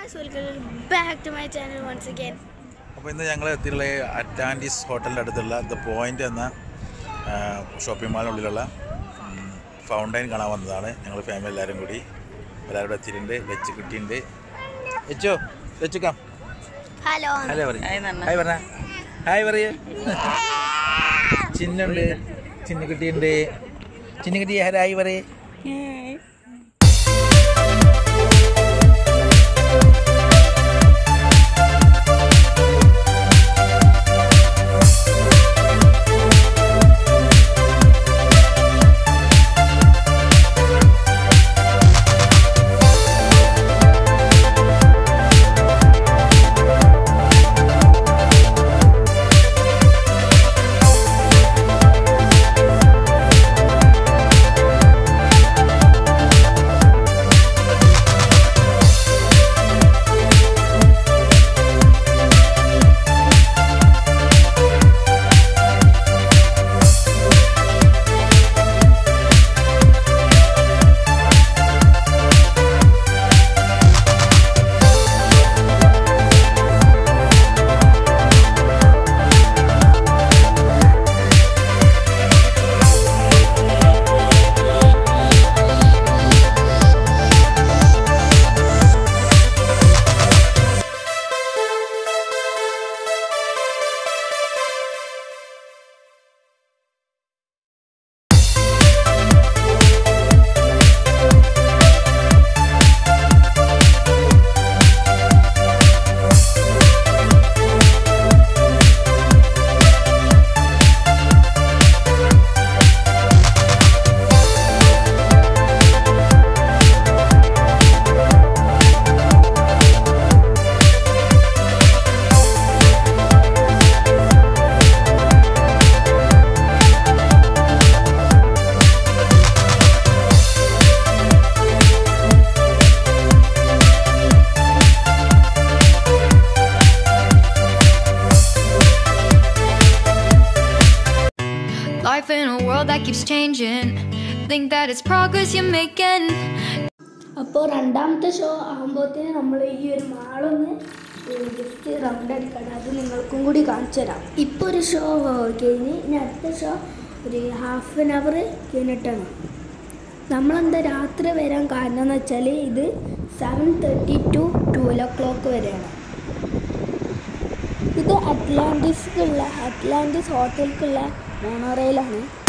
Guys welcome back to my channel once again അപ്പോൾ ഇന്ന് ഞങ്ങൾ എത്തിയിട്ടുള്ള അറ്റ്ലാന്റിസ് ഹോട്ടലിൻ്റെ അടുത്തുള്ള ദ പോയിന്റ് എന്ന ഷോപ്പിംഗ് മാളിനുള്ളിലുള്ള ഫൗണ്ടൈൻ കാണാൻ വന്നതാണ് ഞങ്ങൾ ഫാമിലി എല്ലാവരും കൂടി എല്ലാവരും ഇവിടെ എത്തിയിട്ടുണ്ട് വെച്ച് കിട്ടിയിട്ടുണ്ട് വെച്ചോ വെച്ചുക്കാം ഹലോ ഹലോ പറയും ഹായ് പറഞ്ഞ ഹായ് പറയൂ ചിന്നുണ്ട് ചിന്നു കിട്ടിയിട്ടുണ്ട് ചിന്നു കിട്ടിയ ഹായ് പറയേ Life in a world that keeps changing. Think that it's progress you're making. അപ്പോൾ രണ്ടാമത്തെ ഷോ ആകുമ്പോഴത്തേന് നമ്മൾ ഈ ഒരു മാളൊന്ന് ജസ്റ്റ് റൗണ്ട് അടിക്കണം അത് നിങ്ങൾക്കും കൂടി കാണിച്ചു തരാം ഇപ്പോൾ ഒരു ഷോ കഴിഞ്ഞ് ഇനി അടുത്ത ഷോ ഒരു ഹാഫ് ആൻ അവർ കഴിഞ്ഞിട്ടാണ് നമ്മളെന്താ രാത്രി വരാൻ കാരണം എന്ന് വെച്ചാൽ ഇത് seven thirty to twelve o'clock വരെയാണ് ഇത് അറ്റ്ലാന്റിസ്ക്കുള്ള അറ്റ്ലാന്റിസ് ഹോട്ടലിലേക്കുള്ള മോണോറെയിലാണ്